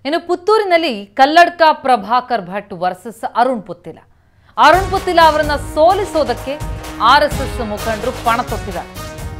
ಇನ್ನು ಪುತ್ತೂರಿನಲ್ಲಿ ಕಲ್ಲಡ್ಕ ಪ್ರಭಾಕರ್ ಭಟ್ ವರ್ಸಸ್ ಅರುಣ್ ಪುತ್ತಿಲ ಅರುಣ್ ಪುತ್ತಿಲ ಅವರನ್ನ ಸೋಲಿಸೋದಕ್ಕೆ ಆರ್ ಎಸ್ ಎಸ್ ಮುಖಂಡರು ಪಣ ತೊಟ್ಟಿದ್ದಾರೆ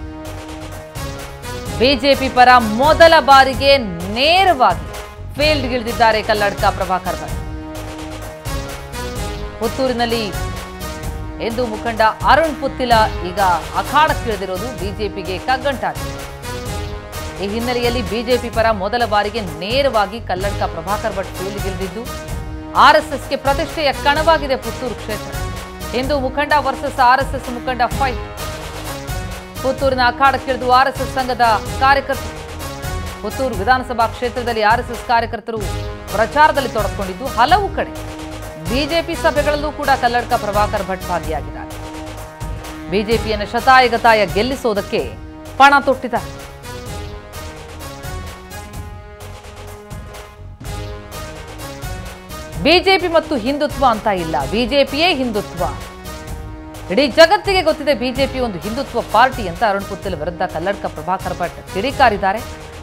ಬಿಜೆಪಿ ಪರ ಮೊದಲ ಬಾರಿಗೆ ನೇರವಾಗಿ ಫೀಲ್ಡ್ಗಿಳಿದಿದ್ದಾರೆ ಕಲ್ಲಡ್ಕ ಪ್ರಭಾಕರ್ ಭಟ್ ಪುತ್ತೂರಿನಲ್ಲಿ ಎಂದು ಮುಖಂಡ ಅರುಣ್ ಪುತ್ತಿಲ ಈಗ ಅಖಾಡಕ್ಕಿಳಿದಿರೋದು ಬಿಜೆಪಿಗೆ ಕಗ್ಗಂಟಾಗಿದೆ ಈ ಹಿನ್ನೆಲೆಯಲ್ಲಿ ಬಿಜೆಪಿ ಪರ ಮೊದಲ ಬಾರಿಗೆ ನೇರವಾಗಿ ಕಲ್ಲಡ್ಕ ಪ್ರಭಾಕರ್ ಭಟ್ ಫೀಲ್ಡ್ಗಿಳಿದಿದ್ದು ಆರ್ಎಸ್ಎಸ್ಗೆ ಪ್ರತಿಷ್ಠೆಯ ಕಣವಾಗಿದೆ ಪುತ್ತೂರು ಕ್ಷೇತ್ರ ಇಂದು ಮುಖಂಡ ವರ್ಸಸ್ ಆರ್ಎಸ್ಎಸ್ ಮುಖಂಡ ಫೈಟ್ ಪುತ್ತೂರಿನ ಅಖಾಡಕ್ಕಿಳಿದು ಆರ್ಎಸ್ಎಸ್ ಸಂಘದ ಕಾರ್ಯಕರ್ತರು ಪುತ್ತೂರು ವಿಧಾನಸಭಾ ಕ್ಷೇತ್ರದಲ್ಲಿ ಆರ್ಎಸ್ಎಸ್ ಕಾರ್ಯಕರ್ತರು ಪ್ರಚಾರದಲ್ಲಿ ತೊಡಗಿಕೊಂಡಿದ್ದು ಹಲವು ಕಡೆ ಬಿಜೆಪಿ ಸಭೆಗಳಲ್ಲೂ ಕೂಡ ಕಲ್ಲಡ್ಕ ಪ್ರಭಾಕರ್ ಭಟ್ ಭಾಗಿಯಾಗಿದ್ದಾರೆ ಬಿಜೆಪಿಯನ್ನು ಶತಾಯಗತಾಯ ಗೆಲ್ಲಿಸೋದಕ್ಕೆ ಪಣ ತೊಟ್ಟಿದ್ದಾರೆ ಬಿಜೆಪಿ ಮತ್ತು ಹಿಂದುತ್ವ ಅಂತ ಇಲ್ಲ ಬಿಜೆಪಿಯೇ ಹಿಂದುತ್ವ ಇಡೀ ಜಗತ್ತಿಗೆ ಗೊತ್ತಿದೆ ಬಿಜೆಪಿ ಒಂದು ಹಿಂದುತ್ವ ಪಾರ್ಟಿ ಅಂತ ಅರುಣ್ ಪುತ್ತಿಲ್ ವಿರುದ್ಧ ಕಲ್ಲಡ್ಕ ಪ್ರಭಾಕರ್ ಭಟ್ ಕಿಡಿಕಾರಿದ್ದಾರೆ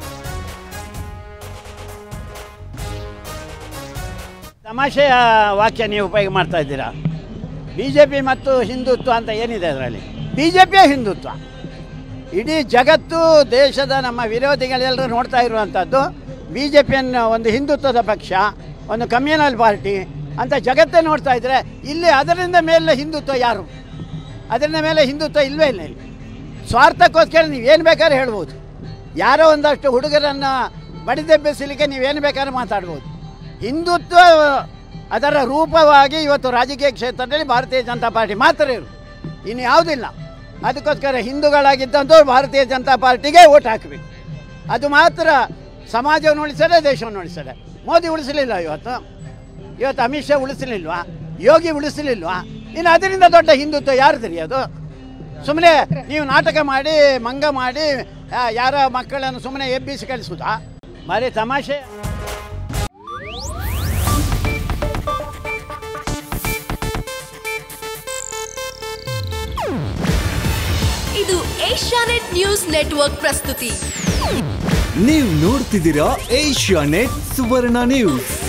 ತಮಾಷೆಯ ವಾಕ್ಯ ನೀವು ಉಪಯೋಗ ಮಾಡ್ತಾ ಇದ್ದೀರಾ ಬಿ ಜೆ ಪಿ ಮತ್ತು ಹಿಂದುತ್ವ ಅಂತ ಏನಿದೆ ಅದರಲ್ಲಿ ಬಿ ಜೆ ಪಿಯೇ ಹಿಂದುತ್ವ ಇಡೀ ಜಗತ್ತು ದೇಶದ ನಮ್ಮ ವಿರೋಧಿಗಳೆಲ್ಲರೂ ನೋಡ್ತಾ ಇರುವಂಥದ್ದು ಬಿ ಜೆ ಪಿಯನ್ನು ಒಂದು ಹಿಂದುತ್ವದ ಪಕ್ಷ ಒಂದು ಕಮ್ಯುನಲ್ ಪಾರ್ಟಿ ಅಂತ ಜಗತ್ತೇ ನೋಡ್ತಾ ಇದ್ದರೆ ಇಲ್ಲಿ ಅದರಿಂದ ಮೇಲೆ ಹಿಂದುತ್ವ ಯಾರು ಅದರಿಂದ ಮೇಲೆ ಹಿಂದುತ್ವ ಇಲ್ಲವೇ ಇಲ್ಲ ಇಲ್ಲಿ ಸ್ವಾರ್ಥಕ್ಕೋಸ್ಕರ ನೀವೇನು ಬೇಕಾದ್ರೂ ಹೇಳ್ಬೋದು ಯಾರೋ ಒಂದಷ್ಟು ಹುಡುಗರನ್ನು ಬಡಿದೆಬ್ಬಿಸಲಿಕ್ಕೆ ನೀವೇನು ಬೇಕಾದ್ರೂ ಮಾತಾಡ್ಬೋದು ಹಿಂದುತ್ವ ಅದರ ರೂಪವಾಗಿ ಇವತ್ತು ರಾಜಕೀಯ ಕ್ಷೇತ್ರದಲ್ಲಿ ಭಾರತೀಯ ಜನತಾ ಪಾರ್ಟಿ ಮಾತ್ರ ಇರು ಇನ್ನು ಯಾವುದಿಲ್ಲ ಅದಕ್ಕೋಸ್ಕರ ಹಿಂದೂಗಳಾಗಿದ್ದಂಥವ್ರು ಭಾರತೀಯ ಜನತಾ ಪಾರ್ಟಿಗೆ ಓಟ್ ಹಾಕಬೇಕು ಅದು ಮಾತ್ರ ಸಮಾಜವನ್ನು ಉಳಿಸದೆ ದೇಶವನ್ನು ಉಳಿಸದೆ ಮೋದಿ ಉಳಿಸಲಿಲ್ಲ ಇವತ್ತು ಇವತ್ತು ಅಮಿತ್ ಶಾ ಉಳಿಸಲಿಲ್ವಾ ಯೋಗಿ ಉಳಿಸಲಿಲ್ವಾ ಇನ್ನು ಅದರಿಂದ ದೊಡ್ಡ ಹಿಂದುತ್ವ ಯಾರು ಅದು ಸುಮ್ಮನೆ ನೀವು ನಾಟಕ ಮಾಡಿ ಮಂಗ ಮಾಡಿ ಆ, ಯಾರ ಮಕ್ಕಳನ್ನು ಸುಮ್ಮನೆ ಎಬ್ಬಿಸಿ ಕಳಿಸುವುದಾ ಬರೀ ತಮಾಷೆ ಇದು ಏಷ್ಯಾನೆಟ್ ನ್ಯೂಸ್ ನೆಟ್ವರ್ಕ್ ಪ್ರಸ್ತುತಿ ನೀವು ನೋಡ್ತಿದ್ದೀರಾ ಏಷ್ಯಾ ನೆಟ್ ಸುವರ್ಣ ನ್ಯೂಸ್